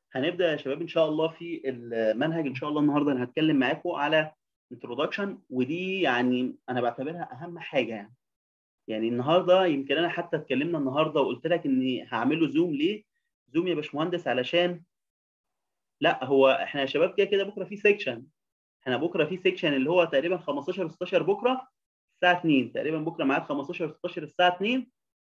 هنبدا يا شباب ان شاء الله في المنهج ان شاء الله النهارده انا هتكلم معاكم على انترودكشن ودي يعني انا بعتبرها اهم حاجه يعني يعني النهارده يمكن انا حتى اتكلمنا النهارده وقلت لك اني هعمل له زوم ليه زوم يا باشمهندس علشان لا هو احنا يا شباب كده كده بكره في سيكشن احنا بكره في سيكشن اللي هو تقريبا 15 16 بكره الساعه 2 تقريبا بكره ميعاد 15 16 الساعه 2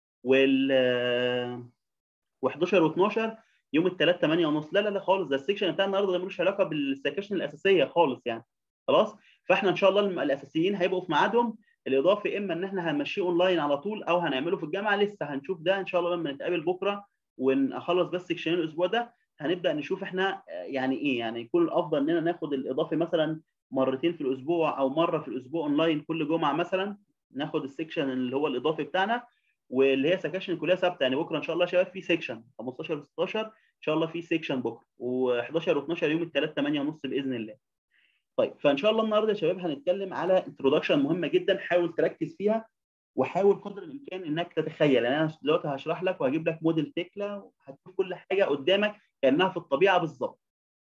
وال و11 و12 يوم الثلاث 8 ونص لا لا لا خالص ده السيكشن بتاع النهارده ده ملوش علاقه بالسكاشن الاساسيه خالص يعني خلاص فاحنا ان شاء الله الاساسيين هيبقوا في ميعادهم الاضافه اما ان احنا هنمشيه اونلاين على طول او هنعمله في الجامعه لسه هنشوف ده ان شاء الله لما نتقابل بكره ونخلص بس سيكشنين الاسبوع ده هنبدا نشوف احنا يعني ايه يعني يكون الافضل اننا ناخد الاضافه مثلا مرتين في الاسبوع او مره في الاسبوع اونلاين كل جمعه مثلا ناخد السيكشن اللي هو الاضافي بتاعنا واللي هي سكاشن الكليه ثابته يعني بكره ان شاء الله يا شباب في سيكشن 15 16 ان شاء الله في سيكشن بكره و11 و12 يوم الثلاث 8 ونص باذن الله. طيب فان شاء الله النهارده يا شباب هنتكلم على انترودكشن مهمه جدا حاول تركز فيها وحاول قدر الامكان انك تتخيل يعني انا دلوقتي هشرح لك وهجيب لك موديل تكلا وهتشوف كل حاجه قدامك كانها في الطبيعه بالظبط.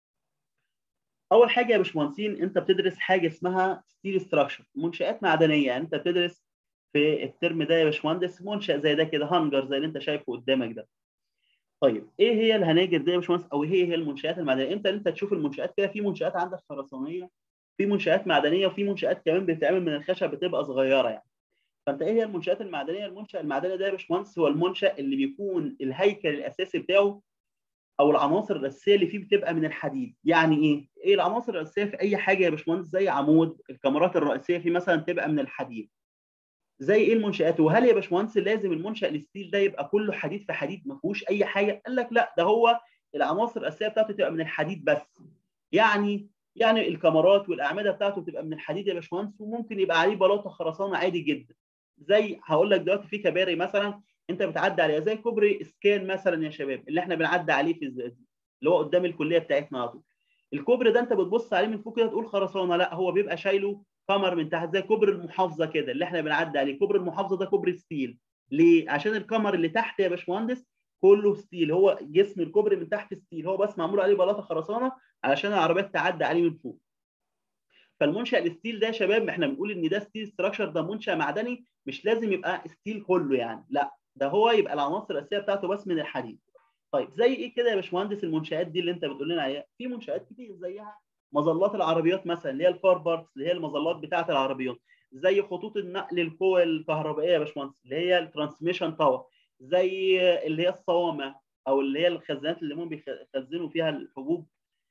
اول حاجه يا باشمهندسين انت بتدرس حاجه اسمها ستيل ستراكشر منشات معدنيه يعني انت بتدرس في الترم ده يا باشمهندس منشا زي ده كده هانجر زي اللي انت شايفه قدامك ده. طيب ايه هي الهناجر دي يا باشمهندس او ايه هي المنشات المعدنيه؟ امتى انت تشوف المنشات كده في منشات عندك خرسانيه في منشات معدنيه وفي منشات كمان بتتعمل من الخشب بتبقى صغيره يعني. فانت ايه هي المنشات المعدنيه؟ المنشا المعدني ده يا باشمهندس هو المنشا اللي بيكون الهيكل الاساسي بتاعه او العناصر الاساسيه اللي فيه بتبقى من الحديد، يعني ايه؟ ايه العناصر الاساسيه في اي حاجه يا باشمهندس زي عمود الكاميرات الرئيسيه فيه مثلا تبقى من الحديد. زي ايه المنشات وهل يا باشمهندس لازم المنشا الستيل ده يبقى كله حديد في حديد ما فيهوش اي حاجه قال لك لا ده هو العناصر الاساسيه بتاعته تبقى من الحديد بس يعني يعني الكاميرات والاعمده بتاعته بتبقى من الحديد يا باشمهندس وممكن يبقى عليه بلاطه خرسانه عادي جدا زي هقول لك دلوقتي في كباري مثلا انت بتعدي عليها زي كوبري اسكان مثلا يا شباب اللي احنا بنعدي عليه في اللي هو قدام الكليه بتاعتنا على طول الكوبري ده انت بتبص عليه من فوق كده تقول خرسانه لا هو بيبقى شايله كمر من تحت زي كوبري المحافظه كده اللي احنا بنعدي عليه كوبري المحافظه ده كوبري ستيل ليه عشان الكمر اللي تحت يا باشمهندس كله ستيل هو جسم الكوبري من تحت ستيل هو بس معمول عليه بلاطه خرسانه علشان العربيات تعدي عليه من فوق فالمنشا الستيل ده يا شباب احنا بنقول ان ده ستيل ستراكشر ده منشا معدني مش لازم يبقى ستيل كله يعني لا ده هو يبقى العناصر الاساسيه بتاعته بس من الحديد طيب زي ايه كده يا باشمهندس المنشات دي اللي انت بتقول لنا عليها في منشات كتير زيها مظلات العربيات مثلا اللي هي الكار بارتس اللي هي المظلات بتاعه العربيات زي خطوط النقل القوى الكهربائيه يا باشمهندس اللي هي الترانسميشن تاور زي اللي هي الصوامع او اللي هي الخزانات اللي هم بيخزنوا فيها الحبوب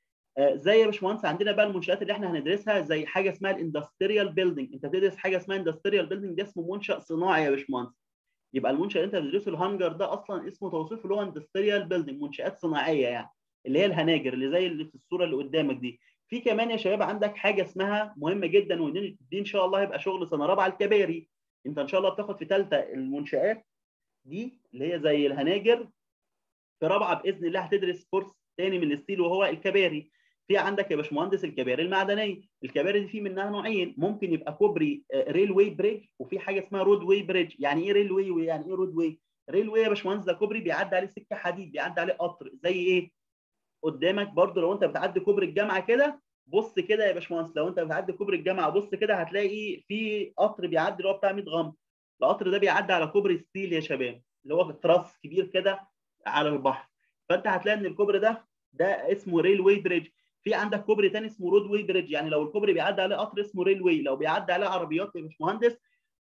زي يا باشمهندس عندنا بقى المنشات اللي احنا هندرسها زي حاجه اسمها الاندستريال بيلدينج انت بتدرس حاجه اسمها اندستريال بيلدينج ده اسمه منشا صناعي يا باشمهندس يبقى المنشا اللي انت بتدرسه الهانجر ده اصلا اسمه توصيف اللي هو اندستريال بيلدينج منشات صناعيه يعني اللي هي الهناجر اللي زي اللي في الصوره اللي قدامك دي في كمان يا شباب عندك حاجه اسمها مهمه جدا ودي دي ان شاء الله هيبقى شغل سنه رابعه الكباري انت ان شاء الله بتاخد في ثالثه المنشات دي اللي هي زي الهناجر في رابعه باذن الله هتدرس كورس ثاني من الستيل وهو الكباري في عندك يا باشمهندس الكباري المعدنيه الكباري دي في منها نوعين ممكن يبقى كوبري ريلوي بريدج وفي حاجه اسمها رود واي بريدج يعني ايه ريلوي ويعني ايه رود واي ريلوي يا باشمهندس ده كوبري بيعدي عليه سكه حديد بيعدي عليه قطر زي ايه قدامك برضو لو انت بتعدي كوبري الجامعه كده بص كده يا باشمهندس لو انت بتعدي كوبري الجامعه بص كده هتلاقي في قطر بيعدي اللي هو بتاع 100 غمر القطر ده بيعدي على كوبري ستيل يا شباب اللي هو تراس كبير كده على البحر فانت هتلاقي ان الكوبري ده ده اسمه ريلوي بريدج في عندك كوبري تاني اسمه رود واي بريدج يعني لو الكوبري بيعدي عليه قطر اسمه ريلوي لو بيعدي عليه عربيات يا باشمهندس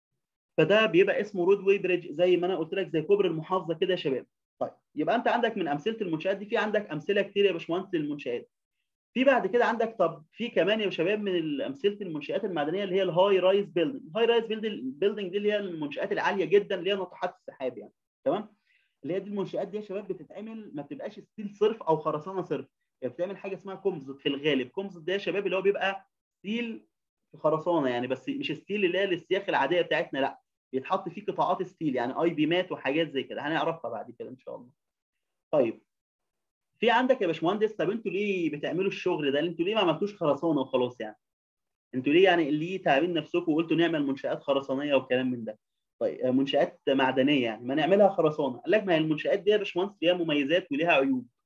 فده بيبقى اسمه رود واي بريدج زي ما انا قلت لك زي كوبري المحافظه كده يا شباب طيب يبقى انت عندك من امثله المنشات دي في عندك امثله كتير يا باشمهندس للمنشات في بعد كده عندك طب في كمان يا شباب من امثله المنشات المعدنيه اللي هي الهاي رايز بيلدينج الهاي رايز بيلدينج دي اللي هي المنشات العاليه جدا اللي هي ناطحات السحاب يعني تمام اللي هي دي المنشات دي يا شباب بتتعمل ما بتبقاش ستيل صرف او خرسانه صرف يعني بتعمل حاجه اسمها كومزوت في الغالب كومزوت ده يا شباب اللي هو بيبقى ستيل في خرسانه يعني بس مش ستيل اللي هي السياخ العاديه بتاعتنا لا بيتحط فيه قطاعات ستيل يعني اي بيمات وحاجات زي كده هنعرفها بعد كده ان شاء الله طيب في عندك يا باشمهندس طب انتوا ليه بتعملوا الشغل ده؟ انتوا ليه ما عملتوش خرسانه وخلاص يعني؟ انتوا ليه يعني ليه تعبين نفسكم وقلتوا نعمل منشات خرسانيه وكلام من ده؟ طيب منشات معدنيه يعني ما نعملها خرسانه، قال لك ما هي المنشات دي يا باشمهندس ليها مميزات وليها عيوب.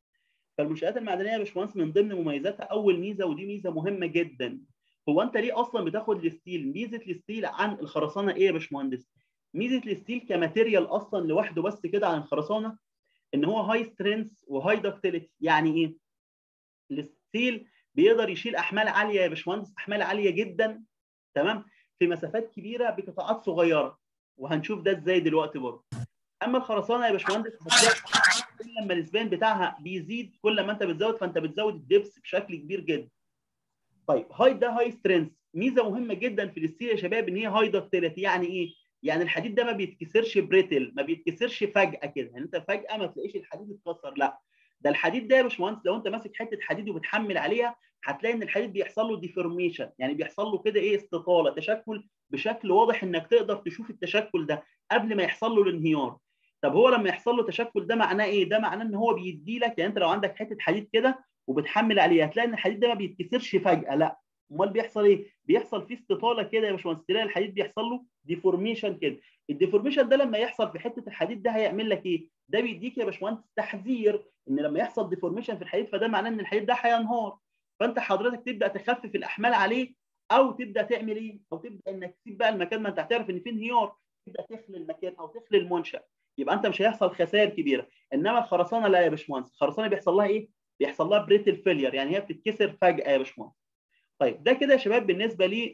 فالمنشات المعدنيه يا باشمهندس من ضمن مميزاتها اول ميزه ودي ميزه مهمه جدا هو انت ليه اصلا بتاخد الستيل ميزه الستيل عن الخرسانه ايه يا باشمهندس ميزه الستيل كماتيريال اصلا لوحده بس كده عن الخرسانه ان هو هاي سترينث وهاي دكتيليتي يعني ايه الستيل بيقدر يشيل احمال عاليه يا باشمهندس احمال عاليه جدا تمام في مسافات كبيره بقطاعات صغيره وهنشوف ده ازاي دلوقتي برضه اما الخرسانه يا باشمهندس كل لما الاسبان بتاعها بيزيد كل ما انت بتزود فانت بتزود الدبس بشكل كبير جدا طيب هاي ده هاي سترينث ميزه مهمه جدا في الستيل يا شباب ان هي هاي دكتيليتي يعني ايه يعني الحديد ده ما بيتكسرش بريتل ما بيتكسرش فجاه كده يعني انت فجاه ما تلاقيش الحديد اتكسر لا ده الحديد ده يا باشمهندس لو انت ماسك حته حديد وبتحمل عليها هتلاقي ان الحديد بيحصل له ديفورميشن يعني بيحصل له كده ايه استطاله تشكل بشكل واضح انك تقدر تشوف التشكل ده قبل ما يحصل له الانهيار طب هو لما يحصل له تشكل ده معناه ايه ده معناه ان هو بيدي لك يعني انت لو عندك حته حديد كده وبتحمل عليه هتلاقي ان الحديد ده ما بيتكسرش فجاه لا امال بيحصل ايه بيحصل فيه استطاله كده يا باشمهندس تلاقي الحديد بيحصل له ديفورميشن كده الديفورميشن ده لما يحصل في حته الحديد ده هيعمل لك ايه ده بيديك يا باشمهندس تحذير ان لما يحصل ديفورميشن في الحديد فده معناه ان الحديد ده هينهار فانت حضرتك تبدا تخفف الاحمال عليه او تبدا تعمل ايه او تبدا انك تسيب بقى المكان ما انت هتعرف ان في انهيار تبدا تخلي المكان او تخلي المنشا يبقى انت مش هيحصل خسائر كبيره انما الخرسانه لا يا باشمهندس الخرسانه بيحصل لها ايه بيحصل لها بريتل فيلير يعني هي بتتكسر فجاه يا باشمهندس طيب ده كده يا شباب بالنسبه لي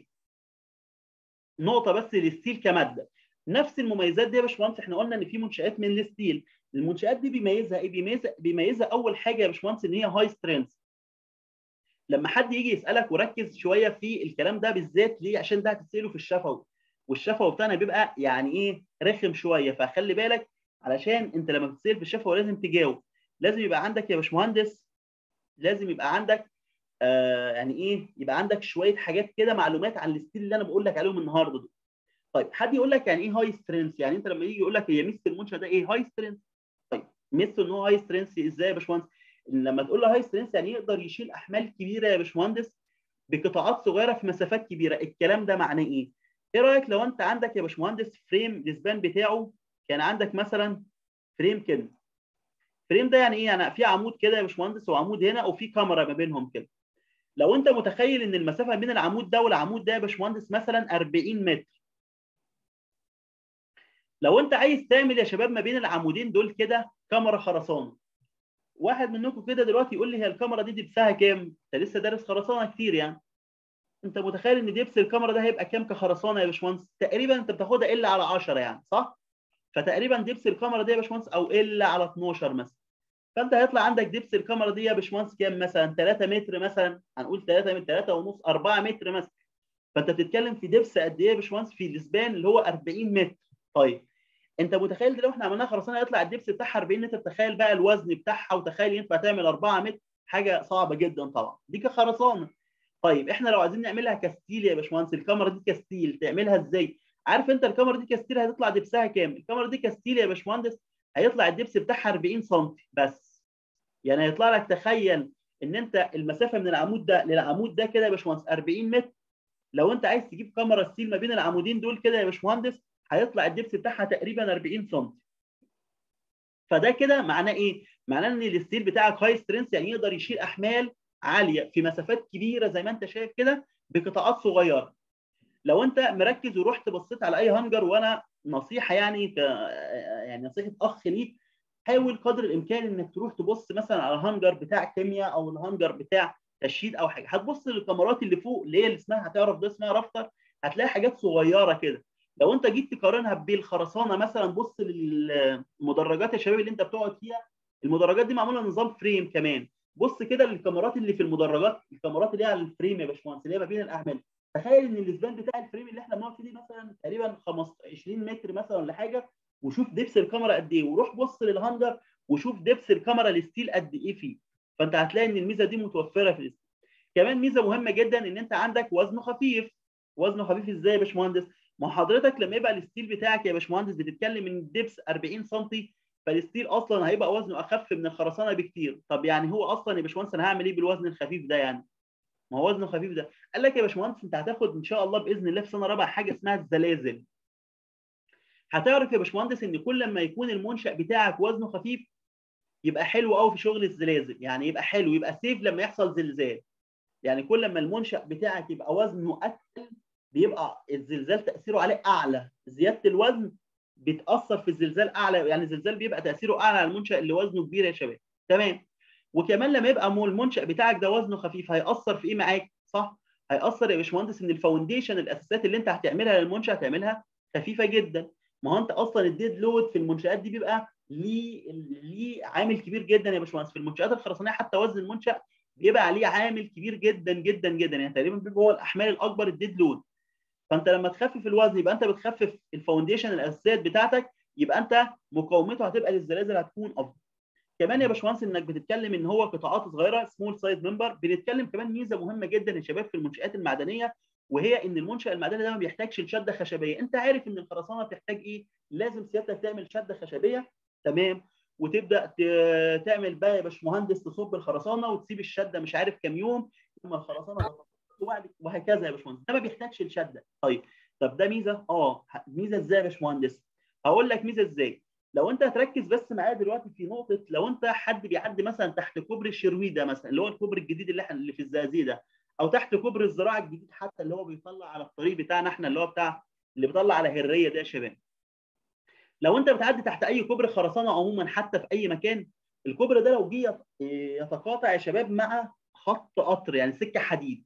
نقطه بس للستيل كماده نفس المميزات دي يا باشمهندس احنا قلنا ان في منشات من الستيل المنشات دي بيميزها ايه بيميزها بيميزها اول حاجه يا باشمهندس ان هي هاي سترينث لما حد يجي يسالك وركز شويه في الكلام ده بالذات ليه عشان ده هتساله في الشفوي والشفوي بتاعنا بيبقى يعني ايه رخم شويه فخلي بالك علشان انت لما بتسال في الشفوي لازم تجاوب لازم يبقى عندك يا باشمهندس لازم يبقى عندك آه يعني ايه يبقى عندك شويه حاجات كده معلومات عن الستيل اللي انا بقول لك عليهم النهارده دول طيب حد يقول لك يعني ايه هاي سترينث يعني انت لما يجي يقول لك هي ميزه المنشا ده ايه هاي سترينث طيب ميزته ان هو هاي سترينث ازاي يا باشمهندس لما تقول له هاي سترينث يعني يقدر يشيل احمال كبيره يا باشمهندس بقطاعات صغيره في مسافات كبيره الكلام ده معناه ايه ايه رايك لو انت عندك يا باشمهندس فريم الاسبان بتاعه كان عندك مثلا فريم كده فريم ده يعني ايه يعني في عمود كده يا باشمهندس وعمود هنا وفي كاميرا ما بينهم كده لو انت متخيل ان المسافه بين العمود ده والعمود ده يا باشمهندس مثلا 40 متر لو انت عايز تعمل يا شباب ما بين العمودين دول كده كاميرا خرسانه واحد منكم كده دلوقتي يقول لي هي الكاميرا دي دبسها كام انت لسه دارس خرسانه كتير يعني انت متخيل ان دبس الكاميرا ده هيبقى كام كخرسانه يا باشمهندس تقريبا انت بتاخدها الا على 10 يعني صح فتقريبا دبس الكاميرا دي يا باشمهندس او الا على 12 مثلا فانت هيطلع عندك دبس الكاميرا دي يا باشمهندس كام مثلا 3 متر مثلا هنقول 3 متر 3 ونص 4 متر مثلا فانت بتتكلم في دبس قد ايه يا باشمهندس في الاسبان اللي هو 40 متر طيب انت متخيل لو احنا عملناها خرسانه يطلع الدبس بتاعها 40 متر تخيل بقى الوزن بتاعها وتخيل ينفع تعمل 4 متر حاجه صعبه جدا طبعا دي كخرسانه طيب احنا لو عايزين نعملها كستيل يا باشمهندس الكاميرا دي كستيل تعملها ازاي عارف انت الكاميرا دي كستيل هتطلع دبسها كام الكاميرا دي كستيل يا باشمهندس هيطلع الدبس بتاعها 40 سم بس يعني هيطلع لك تخيل ان انت المسافه من العمود ده للعمود ده كده يا باشمهندس 40 متر لو انت عايز تجيب كاميرا ستيل ما بين العمودين دول كده يا باشمهندس هيطلع الدبس بتاعها تقريبا 40 سم فده كده معناه ايه معناه ان الستيل بتاعك هاي سترينث يعني يقدر يشيل احمال عاليه في مسافات كبيره زي ما انت شايف كده بقطاعات صغيره لو انت مركز ورحت بصيت على اي هانجر وانا نصيحه يعني ك... يعني نصيحه اخ ليك حاول قدر الامكان انك تروح تبص مثلا على الهانجر بتاع كيمياء او الهانجر بتاع تشييد او حاجه هتبص للكاميرات اللي فوق اللي هي اللي اسمها هتعرف ده اسمها رافتر هتلاقي حاجات صغيره كده لو انت جيت تقارنها بالخرسانه مثلا بص للمدرجات يا شباب اللي انت بتقعد فيها المدرجات دي معموله نظام فريم كمان بص كده للكاميرات اللي في المدرجات الكاميرات اللي هي على الفريم يا باشمهندس اللي هي ما بين الاعمال تخيل ان الاسبان بتاع الفريم اللي احنا بنقعد فيه دي مثلا تقريبا 15 20 متر مثلا ولا حاجه وشوف دبس الكاميرا قد ايه وروح بص للهانجر وشوف دبس الكاميرا الستيل قد ايه فيه فانت هتلاقي ان الميزه دي متوفره في الستيل كمان ميزه مهمه جدا ان انت عندك وزنه خفيف وزنه خفيف ازاي يا باشمهندس ما حضرتك لما يبقى الستيل بتاعك يا باشمهندس بتتكلم ان الدبس 40 سم فالستيل اصلا هيبقى وزنه اخف من الخرسانه بكتير طب يعني هو اصلا يا باشمهندس انا هعمل ايه بالوزن الخفيف ده يعني ما هو وزنه خفيف ده قال لك يا باشمهندس انت هتاخد ان شاء الله باذن الله في سنه رابعه حاجه اسمها الزلازل هتعرف يا باشمهندس ان كل ما يكون المنشا بتاعك وزنه خفيف يبقى حلو قوي في شغل الزلازل يعني يبقى حلو يبقى سيف لما يحصل زلزال يعني كل ما المنشا بتاعك يبقى وزنه اتقل بيبقى الزلزال تاثيره عليه اعلى زياده الوزن بتاثر في الزلزال اعلى يعني الزلزال بيبقى تاثيره اعلى على المنشا اللي وزنه كبير يا شباب تمام وكمان لما يبقى المنشا بتاعك ده وزنه خفيف هياثر في ايه معاك صح هياثر يا باشمهندس ان الفاونديشن الاساسات اللي انت هتعملها للمنشا هتعملها خفيفه جدا ما هو انت اصلا الديد لود في المنشات دي بيبقى ليه ليه عامل كبير جدا يا باشمهندس في المنشات الخرسانيه حتى وزن المنشا بيبقى عليه عامل كبير جدا جدا جدا يعني تقريبا بيبقى هو الاحمال الاكبر الديد لود فانت لما تخفف الوزن يبقى انت بتخفف الفاونديشن الاساسيات بتاعتك يبقى انت مقاومته هتبقى للزلازل هتكون افضل كمان يا باشمهندس انك بتتكلم ان هو قطاعات صغيره سمول سايز ممبر بنتكلم كمان ميزه مهمه جدا يا شباب في المنشات المعدنيه وهي ان المنشا المعدني ده ما بيحتاجش لشده خشبيه انت عارف ان الخرسانه بتحتاج ايه لازم سيادتك تعمل شده خشبيه تمام وتبدا تعمل بقى يا باشمهندس تصب الخرسانه وتسيب الشده مش عارف كام يوم ثم الخرسانه وهكذا يا باشمهندس ده ما بيحتاجش لشده طيب طب ده ميزه اه ميزه ازاي يا باشمهندس هقول لك ميزه ازاي لو انت هتركز بس معايا دلوقتي في نقطه لو انت حد بيعدي مثلا تحت كوبري الشرويده مثلا اللي هو الكوبري الجديد اللي احنا اللي في الزقازيق ده او تحت كوبري الزراعه الجديد حتى اللي هو بيطلع على الطريق بتاعنا احنا اللي هو بتاع اللي بيطلع على هريه ده يا شباب لو انت بتعدي تحت اي كوبري خرسانه عموما حتى في اي مكان الكوبري ده لو جه يتقاطع يا شباب مع خط قطر يعني سكه حديد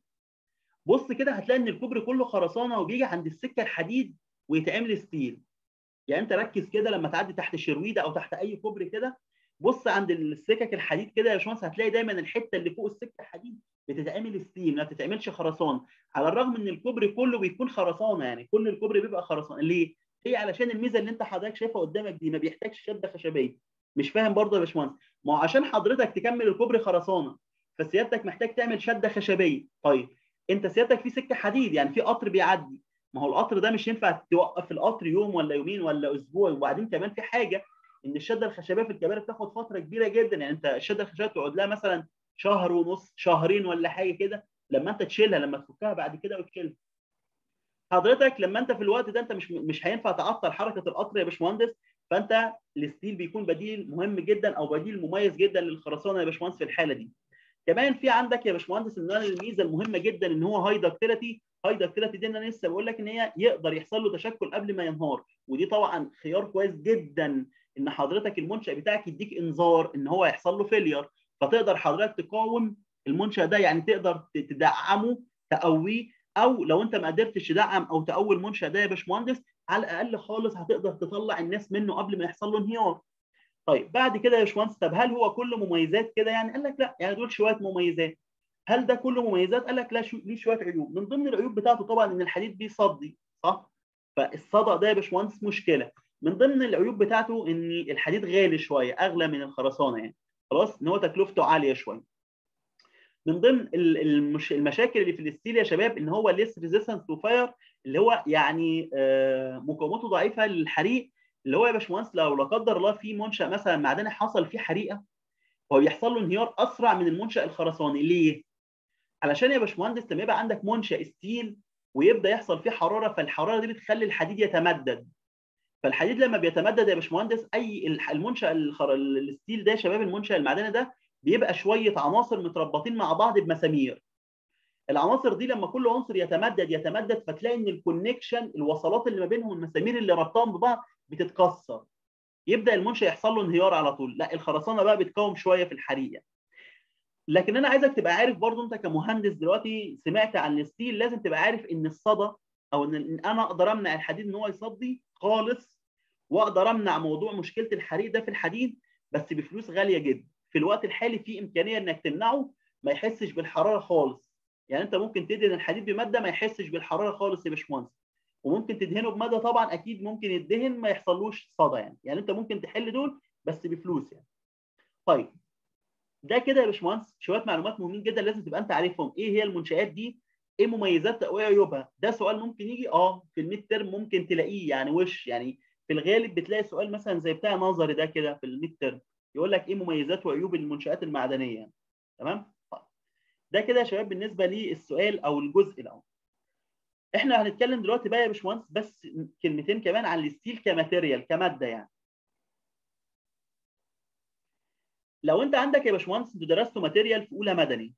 بص كده هتلاقي ان الكوبري كله خرسانه وبيجي عند السكه الحديد ويتعمل ستيل يعني انت ركز كده لما تعدي تحت شرويده او تحت اي كوبري كده بص عند السكك الحديد كده يا باشمهندس هتلاقي دايما الحته اللي فوق السكه الحديد بتتعمل ستيل ما بتتعملش خرسان على الرغم ان الكوبري كله بيكون خرسانه يعني كل الكوبري بيبقى خرسان ليه؟ هي علشان الميزه اللي انت حضرتك شايفها قدامك دي ما بيحتاجش شده خشبيه مش فاهم برضه يا باشمهندس ما هو عشان حضرتك تكمل الكوبري خرسانه فسيادتك محتاج تعمل شده خشبيه طيب انت سيادتك في سكه حديد يعني في قطر بيعدي ما هو القطر ده مش ينفع توقف القطر يوم ولا يومين ولا اسبوع وبعدين كمان في حاجه ان الشده الخشبيه في الكباري بتاخد فتره كبيره جدا يعني انت الشده الخشبيه تقعد لها مثلا شهر ونص شهرين ولا حاجه كده لما انت تشيلها لما تفكها بعد كده وتشيلها حضرتك لما انت في الوقت ده انت مش مش هينفع تعطل حركه القطر يا باشمهندس فانت الستيل بيكون بديل مهم جدا او بديل مميز جدا للخرسانه يا باشمهندس في الحاله دي كمان في عندك يا باشمهندس ان الميزه المهمه جدا ان هو هاي داكتيلتي هاي داكتيلتي دي انا لسه بقول لك ان هي يقدر يحصل له تشكل قبل ما ينهار ودي طبعا خيار كويس جدا ان حضرتك المنشا بتاعك يديك انذار ان هو هيحصل له فيلير فتقدر حضرتك تقاوم المنشا ده يعني تقدر تدعمه تقويه او لو انت ما قدرتش تدعم او تقوي المنشا ده يا باشمهندس على الاقل خالص هتقدر تطلع الناس منه قبل ما يحصل له انهيار طيب بعد كده يا باشمهندس طب هل هو كله مميزات كده يعني قال لك لا يعني دول شويه مميزات هل ده كله مميزات قال لك لا شو ليه شويه عيوب من ضمن العيوب بتاعته طبعا ان الحديد بيصدي صح فالصدى ده يا باشمهندس مشكله من ضمن العيوب بتاعته ان الحديد غالي شويه اغلى من الخرسانه يعني خلاص ان هو تكلفته عاليه شويه من ضمن المش... المشاكل اللي في الستيل يا شباب ان هو ليس ريزيستنس تو فاير اللي هو يعني مقاومته ضعيفه للحريق اللي هو يا باشمهندس لو لا قدر الله في منشا مثلا معدني حصل فيه حريقه هو بيحصل له انهيار اسرع من المنشا الخرساني ليه؟ علشان يا باشمهندس لما يبقى عندك منشا ستيل ويبدا يحصل فيه حراره فالحراره دي بتخلي الحديد يتمدد فالحديد لما بيتمدد يا باشمهندس اي المنشا الخر... الستيل ده يا شباب المنشا المعدني ده بيبقى شويه عناصر متربطين مع بعض بمسامير العناصر دي لما كل عنصر يتمدد يتمدد فتلاقي ان الكونكشن الوصلات اللي ما بينهم المسامير اللي ربطهم ببعض بتتكسر يبدا المنشا يحصل له انهيار على طول لا الخرسانه بقى بتقاوم شويه في الحريقه لكن انا عايزك تبقى عارف برضو انت كمهندس دلوقتي سمعت عن الستيل لازم تبقى عارف ان الصدى او ان انا اقدر امنع الحديد ان هو يصدي خالص واقدر امنع موضوع مشكله الحريق ده في الحديد بس بفلوس غاليه جدا في الوقت الحالي في امكانيه انك تمنعه ما يحسش بالحراره خالص يعني انت ممكن تدهن الحديد بماده ما يحسش بالحراره خالص يا باشمهندس وممكن تدهنه بماده طبعا اكيد ممكن يدهن ما يحصلوش صدى يعني يعني انت ممكن تحل دول بس بفلوس يعني طيب ده كده يا باشمهندس شويه معلومات مهمين جدا لازم تبقى انت عارفهم ايه هي المنشات دي ايه مميزاتها وايه عيوبها ده سؤال ممكن يجي اه في الميد ترم ممكن تلاقيه يعني وش يعني في الغالب بتلاقي سؤال مثلا زي بتاع نظري ده كده في الميد ترم يقول لك ايه مميزات وعيوب المنشات المعدنيه يعني. تمام ده كده يا شباب بالنسبه للسؤال او الجزء الاول احنا هنتكلم دلوقتي بقى يا باشمهندس بس كلمتين كمان عن الستيل كماتيريال كماده يعني لو انت عندك يا باشمهندس انتوا درستوا ماتيريال في اولى مدني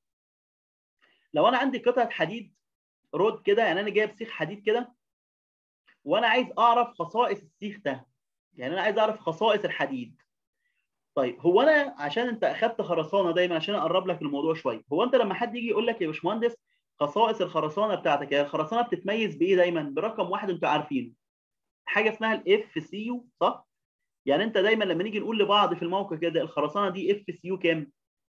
لو انا عندي قطعه حديد رود كده يعني انا جايب سيخ حديد كده وانا عايز اعرف خصائص السيخ ده يعني انا عايز اعرف خصائص الحديد طيب هو انا عشان انت اخدت خرسانه دايما عشان اقرب لك الموضوع شويه هو انت لما حد يجي يقول لك يا باشمهندس خصائص الخرسانه بتاعتك يعني الخرسانه بتتميز بايه دايما برقم واحد انتوا عارفينه حاجه اسمها الاف سي يو صح يعني انت دايما لما نيجي نقول لبعض في الموقع كده الخرسانه دي اف سي يو كام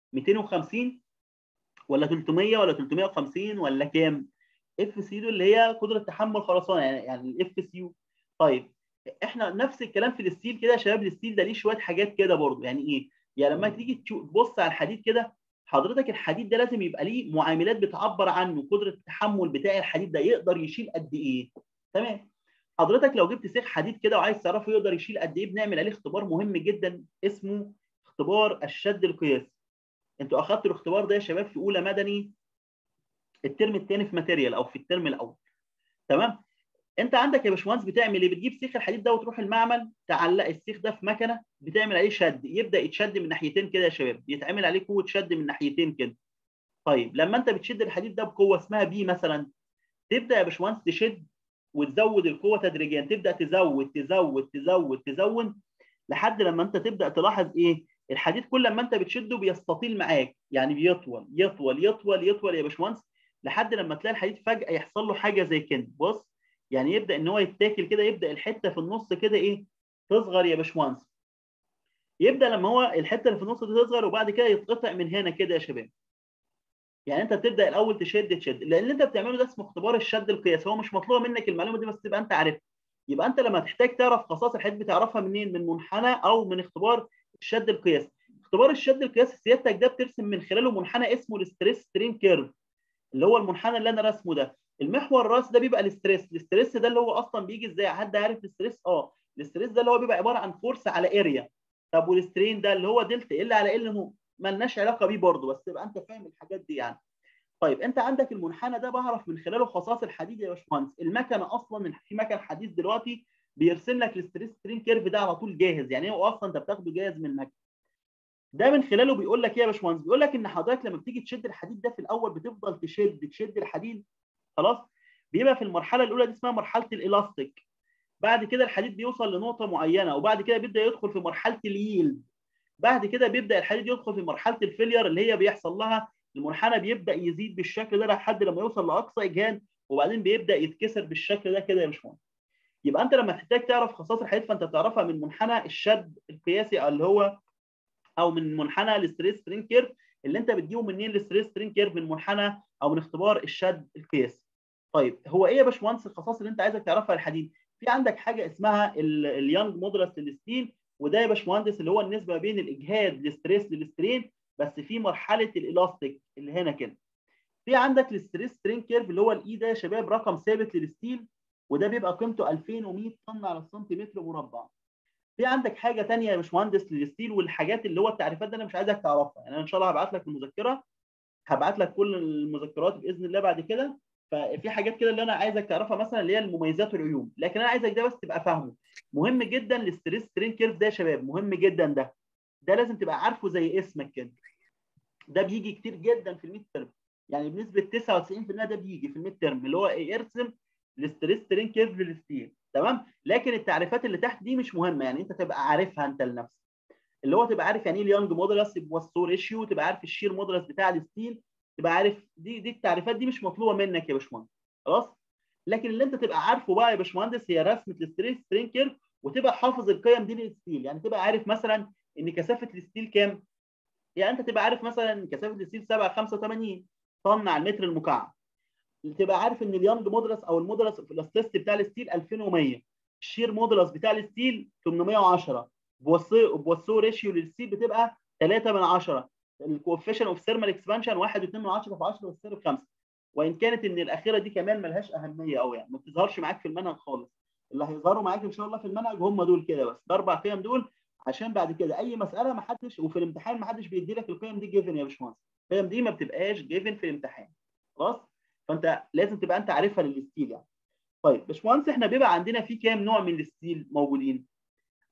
250 ولا 300 ولا 350 ولا كام اف سي يو اللي هي قدره تحمل خرسانه يعني يعني الاف سي يو طيب احنا نفس الكلام في الستيل كده يا شباب الستيل ده ليه شويه حاجات كده برضه يعني ايه يعني لما تيجي تبص على الحديد كده حضرتك الحديد ده لازم يبقى ليه معاملات بتعبر عنه قدره التحمل بتاع الحديد ده يقدر يشيل قد ايه تمام حضرتك لو جبت سيخ حديد كده وعايز تعرفه يقدر يشيل قد ايه بنعمل عليه اختبار مهم جدا اسمه اختبار الشد القياسي انتوا اخدتوا الاختبار ده يا شباب في اولى مدني الترم الثاني في ماتيريال او في الترم الاول تمام انت عندك يا باشمهندس بتعمل ايه بتجيب سيخ الحديد ده وتروح المعمل تعلق السيخ ده في مكنه بتعمل عليه شد يبدا يتشد من ناحيتين كده يا شباب يتعمل عليه قوه شد من ناحيتين كده طيب لما انت بتشد الحديد ده بقوه اسمها بي مثلا تبدا يا باشمهندس تشد وتزود القوه تدريجيا تبدا تزود تزود تزود تزود لحد لما انت تبدا تلاحظ ايه الحديد كل لما انت بتشده بيستطيل معاك يعني بيطول يطول يطول يطول يا باشمهندس لحد لما تلاقي الحديد فجاه يحصل له حاجه زي كده بص يعني يبدا ان هو يتاكل كده يبدا الحته في النص كده ايه تصغر يا باشمهندس يبدا لما هو الحته اللي في النص دي تصغر وبعد كده يتقطع من هنا كده يا شباب يعني انت بتبدا الاول تشد تشد لان اللي انت بتعمله ده اسمه اختبار الشد القياسي هو مش مطلوب منك المعلومه دي بس تبقى انت عارفها يبقى انت لما تحتاج تعرف خصائص الحديد بتعرفها منين من منحنى او من اختبار الشد القياسي اختبار الشد القياسي سيادتك ده بترسم من خلاله منحنى اسمه الستريس سترين كيرف اللي هو المنحنى اللي انا راسمه ده المحور الراس ده بيبقى الاستريس الاستريس ده اللي هو اصلا بيجي ازاي حد عارف الاستريس اه الاستريس ده اللي هو بيبقى عباره عن فورس على اريا طب والسترين ده اللي هو دلتا ال على ال نو مالناش علاقه بيه برضه بس تبقى انت فاهم الحاجات دي يعني طيب انت عندك المنحنى ده بعرف من خلاله خصائص الحديد يا باشمهندس المكنه اصلا في مكن حديث دلوقتي بيرسم لك الستريس سترين كيرف ده على طول جاهز يعني هو اصلا انت بتاخده جاهز من المكنه ده من خلاله بيقول لك ايه يا باشمهندس بيقول لك ان حضرتك لما بتيجي تشد الحديد ده في الاول بتفضل تشد تشد الحديد خلاص بيبقى في المرحله الاولى دي اسمها مرحله الالاستيك بعد كده الحديد بيوصل لنقطه معينه وبعد كده بيبدا يدخل في مرحله الييلد بعد كده بيبدا الحديد يدخل في مرحله الفيلير اللي هي بيحصل لها المنحنى بيبدا يزيد بالشكل ده لحد لما يوصل لاقصى اجهاد وبعدين بيبدا يتكسر بالشكل ده كده يا باشمهندس يبقى انت لما تحتاج تعرف خصائص الحديد فانت بتعرفها من منحنى الشد القياسي اللي هو او من منحنى الستريس سترين كيرف اللي انت بتجيبه منين الستريس سترين كيرف من منحنى او من اختبار الشد القياسي طيب هو ايه يا باشمهندس الخصائص اللي انت عايزك تعرفها للحديد في عندك حاجه اسمها اليانج مودولس للستيل وده يا باشمهندس اللي هو النسبه بين الاجهاد للستريس للسترين بس في مرحله الالاستيك اللي هنا كده في عندك الستريس سترين كيرف اللي هو الاي ده يا شباب رقم ثابت للستيل وده بيبقى قيمته 2100 طن على السنتيمتر مربع في عندك حاجه ثانيه يا باشمهندس للستيل والحاجات اللي هو التعريفات دي انا مش عايزك تعرفها يعني انا ان شاء الله هبعت لك المذكره هبعت لك كل المذكرات باذن الله بعد كده ففي حاجات كده اللي انا عايزك تعرفها مثلا اللي هي المميزات والعيوب لكن انا عايزك ده بس تبقى فاهمه مهم جدا الستريس سترين كيرف ده يا شباب مهم جدا ده ده لازم تبقى عارفه زي اسمك كده ده بيجي كتير جدا في الميد ترم يعني بنسبه 99% ده بيجي في الميد ترم اللي هو ارسم الستريس سترين كيرف للستيل تمام لكن التعريفات اللي تحت دي مش مهمه يعني انت تبقى عارفها انت لنفسك اللي هو تبقى عارف يعني ايه اليونج مودولس والسو ريشيو تبقى عارف الشير مودولس بتاع الستيل تبقى عارف دي دي التعريفات دي مش مطلوبه منك يا باشمهندس خلاص لكن اللي انت تبقى عارفه بقى يا باشمهندس هي رسمه الستريس سترين كيرف وتبقى حافظ القيم دي للستيل يعني تبقى عارف مثلا ان كثافه الستيل كام يعني انت تبقى عارف مثلا كثافه الستيل 7 85 طن على المتر المكعب تبقى عارف ان اليانج مودولس او المودولس اوف الاستيستي بتاع الستيل 2100 الشير مودولس بتاع الستيل 810 بوصو بوصو ريشيو للستيل بتبقى 3 من 10 الكوفيشن اوف ثيرمال اكسبانشن 1.2 من 10 في 10 والسير 5 وان كانت ان الاخيره دي كمان ملهاش اهميه قوي يعني ما بتظهرش معاك في المنهج خالص اللي هيظهروا معاك ان شاء الله في المنهج هم دول كده بس الاربع قيم دول عشان بعد كده اي مساله ما حدش وفي الامتحان ما حدش بيدي لك القيم دي جيفن يا باشمهندس القيم دي ما بتبقاش جيفن في الامتحان خلاص فانت لازم تبقى انت عارفها للستيل يعني طيب باشمهندس احنا بيبقى عندنا في كام نوع من الستيل موجودين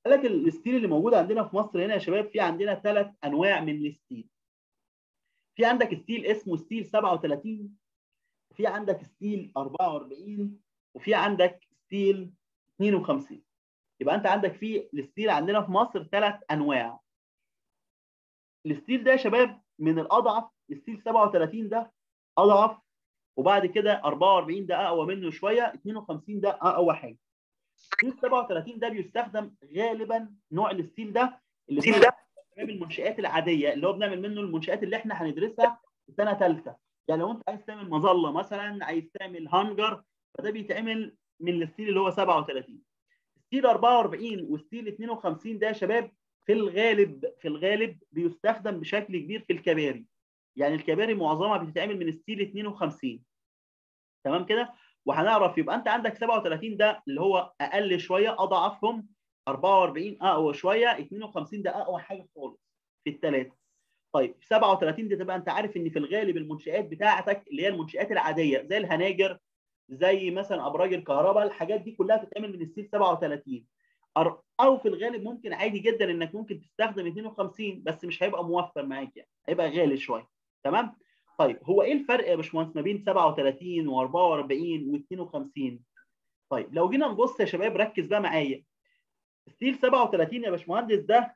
قال لك الستيل اللي موجود عندنا في مصر هنا يا شباب في عندنا ثلاث انواع من الستيل في عندك ستيل اسمه ستيل 37 في عندك ستيل 44 وفي عندك ستيل 52 يبقى انت عندك في الستيل عندنا في مصر ثلاث انواع الستيل ده يا شباب من الاضعف الستيل 37 ده اضعف وبعد كده 44 ده اقوى منه شويه 52 ده اقوى حاجه ستيل 37 ده بيستخدم غالبا نوع الستيل ده اللي فيه المنشآت العاديه اللي هو بنعمل منه المنشآت اللي احنا هندرسها في سنه ثالثه يعني لو انت عايز تعمل مظله مثلا عايز تعمل هانجر فده بيتعمل من الستيل اللي هو 37 ستيل 44 وستيل 52 ده يا شباب في الغالب في الغالب بيستخدم بشكل كبير في الكباري يعني الكباري معظمها بتتعمل من ستيل 52 تمام كده وهنعرف يبقى انت عندك 37 ده اللي هو اقل شويه اضعفهم 44 اقوى شويه 52 ده اقوى حاجه خالص في الثلاثه طيب 37 دي تبقى انت عارف ان في الغالب المنشات بتاعتك اللي هي المنشات العاديه زي الهناجر زي مثلا ابراج الكهرباء الحاجات دي كلها تتعمل من الستيل 37 او في الغالب ممكن عادي جدا انك ممكن تستخدم 52 بس مش هيبقى موفر معاك يعني هيبقى غالي شويه تمام طيب هو ايه الفرق يا باشمهندس ما بين 37 و44 و52 طيب لو جينا نبص يا شباب ركز بقى معايا ستيل 37 يا باشمهندس ده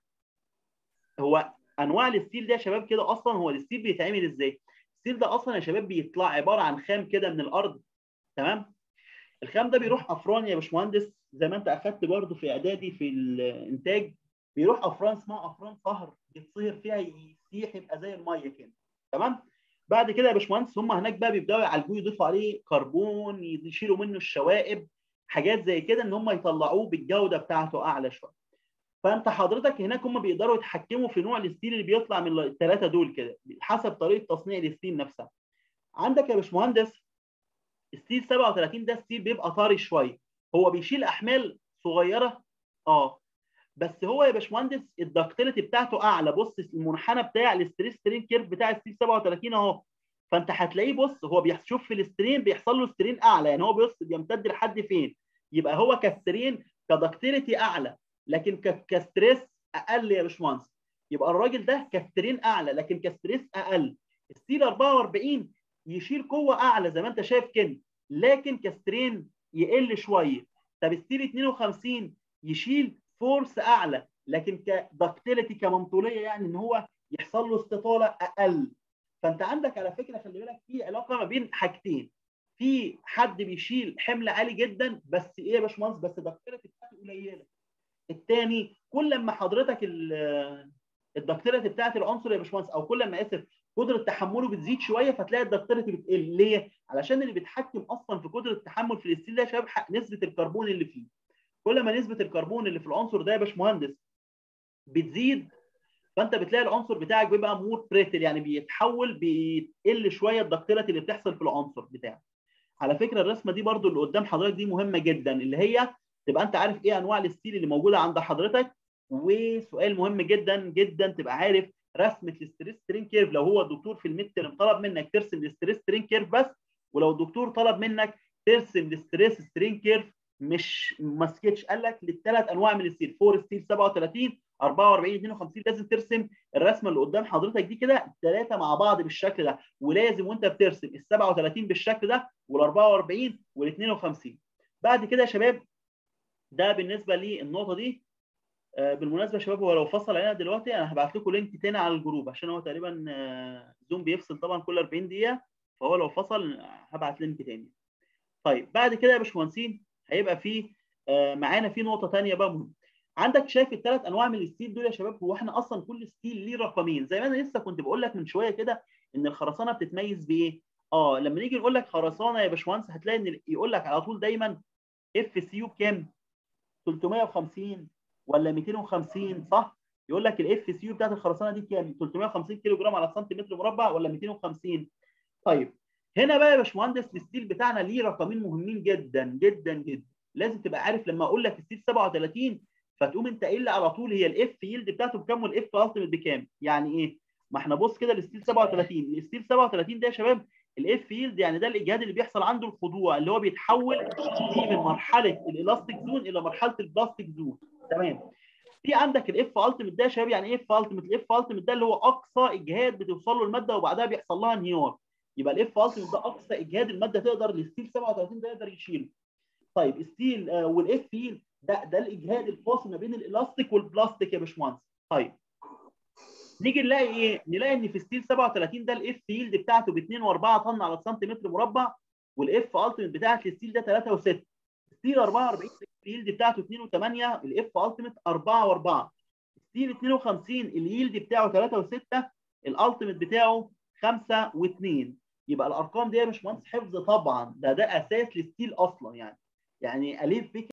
هو انواع الستيل ده يا شباب كده اصلا هو الستيل بيتعمل ازاي الستيل ده اصلا يا شباب بيطلع عباره عن خام كده من الارض تمام الخام ده بيروح افران يا باشمهندس زي ما انت اخدت برضو في اعدادي في الانتاج بيروح افران اسمها افران صهر يتصهر فيها يسيح يبقى زي الميه كده تمام بعد كده يا باشمهندس هم هناك بقى بيبداوا يعالجوه يضيفوا عليه كربون يشيلوا منه الشوائب حاجات زي كده ان هم يطلعوه بالجوده بتاعته اعلى شويه فانت حضرتك هناك هم بيقدروا يتحكموا في نوع الستيل اللي بيطلع من الثلاثه دول كده حسب طريقه تصنيع الستيل نفسها عندك يا باشمهندس ستيل 37 ده ستيل بيبقى طري شويه هو بيشيل احمال صغيره اه بس هو يا باشمهندس الدكتيليتي بتاعته اعلى بص المنحنى بتاع الستريس سترين كيرف بتاع ستيل 37 اهو فانت هتلاقيه بص هو بيشوف في السترين بيحصل له سترين اعلى يعني هو بيبص بيمتد لحد فين يبقى هو كسترين كدكتيليتي اعلى لكن كستريس اقل يا باشمهندس يبقى الراجل ده كسترين اعلى لكن كستريس اقل ستيل 44 يشيل قوه اعلى زي ما انت شايف كده لكن كسترين يقل شويه طب ستيل 52 يشيل فورس اعلى لكن كدكتيليتي كمنطوليه يعني ان هو يحصل له استطاله اقل فانت عندك على فكره خلي بالك في علاقه ما بين حاجتين في حد بيشيل حمل عالي جدا بس ايه يا باشمهندس بس الدكتيليتي بتاعته قليله الثاني كل ما حضرتك الدكتيليتي بتاعت العنصر يا باشمهندس او كل ما اسف قدره تحمله بتزيد شويه فتلاقي الدكتيليتي بتقل ليه؟ علشان اللي بيتحكم اصلا في قدره التحمل في الستيل ده يا شباب نسبه الكربون اللي فيه كل ما نسبه الكربون اللي في العنصر ده يا باشمهندس بتزيد فانت بتلاقي العنصر بتاعك بيبقى مور بريتل يعني بيتحول بيقل شويه الدكتيليتي اللي بتحصل في العنصر بتاعك على فكره الرسمه دي برضو اللي قدام حضرتك دي مهمه جدا اللي هي تبقى انت عارف ايه انواع الستيل اللي موجوده عند حضرتك وسؤال مهم جدا جدا تبقى عارف رسمه الستريس سترين كيرف لو هو الدكتور في الميد ترم طلب منك ترسم الستريس سترين كيرف بس ولو الدكتور طلب منك ترسم الستريس سترين كيرف مش ما سكتش قال لك للثلاث انواع من الستيل فور ستيل 37 44 52 لازم ترسم الرسمه اللي قدام حضرتك دي كده الثلاثه مع بعض بالشكل ده ولازم وانت بترسم ال 37 بالشكل ده وال 44 وال 52 بعد كده يا شباب ده بالنسبه للنقطه دي آه بالمناسبه يا شباب هو لو فصل علينا دلوقتي انا هبعت لكم لينك تاني على الجروب عشان هو تقريبا آه زوم بيفصل طبعا كل 40 دقيقه فهو لو فصل هبعت لينك تاني طيب بعد كده يا باشمهندسين هيبقى في آه معانا في نقطه ثانيه بقى مهمه عندك شايف الثلاث انواع من الستيل دول يا شباب هو احنا اصلا كل ستيل ليه رقمين زي ما انا لسه كنت بقول لك من شويه كده ان الخرسانه بتتميز بايه؟ اه لما نيجي نقول لك خرسانه يا باشمهندس هتلاقي ان يقول لك على طول دايما اف سي يو بكام؟ 350 ولا 250 صح؟ يقول لك الاف سي يو بتاعت الخرسانه دي كام؟ 350 كيلو جرام على سنتيمتر مربع ولا 250 طيب هنا بقى يا باشمهندس الستيل بتاعنا ليه رقمين مهمين جدا جدا جدا لازم تبقى عارف لما اقول لك ستيل 37 فتقوم انت قايل على طول هي الاف يلد بتاعته بكام والاف التيمت بكام يعني ايه ما احنا بص كده الستيل 37 الستيل 37 ده يا شباب الاف يلد يعني ده الاجهاد اللي بيحصل عنده الخضوع اللي هو بيتحول من مرحله الالاستيك زون الى مرحله البلاستيك زون تمام في عندك الاف التيمت ده يا شباب يعني ايه اف التيمت الاف التيمت ده اللي هو اقصى اجهاد بتوصل له الماده وبعدها بيحصل لها انهيار يبقى الاف التيمت ده اقصى اجهاد الماده تقدر الستيل 37 ده يقدر يشيله طيب ستيل آه والاف فيل ده ده الاجهاد الفاصل ما بين الالاستيك والبلاستيك يا باشمهندس طيب نيجي نلاقي ايه نلاقي ان في ستيل 37 ده الاف فيلد بتاعته ب 2.4 طن على سنتيمتر مربع والاف التيمت بتاعت الستيل ده 3 و6 ستيل 44 اليلد بتاعته 2 و8 الاف التيمت 4 و4 ستيل 52 اليلد بتاعه 3 و6 الالتيمت بتاعه 5 و2 يبقى الارقام دي يا باشمهندس حفظ طبعا ده ده اساس للستيل اصلا يعني يعني الف بك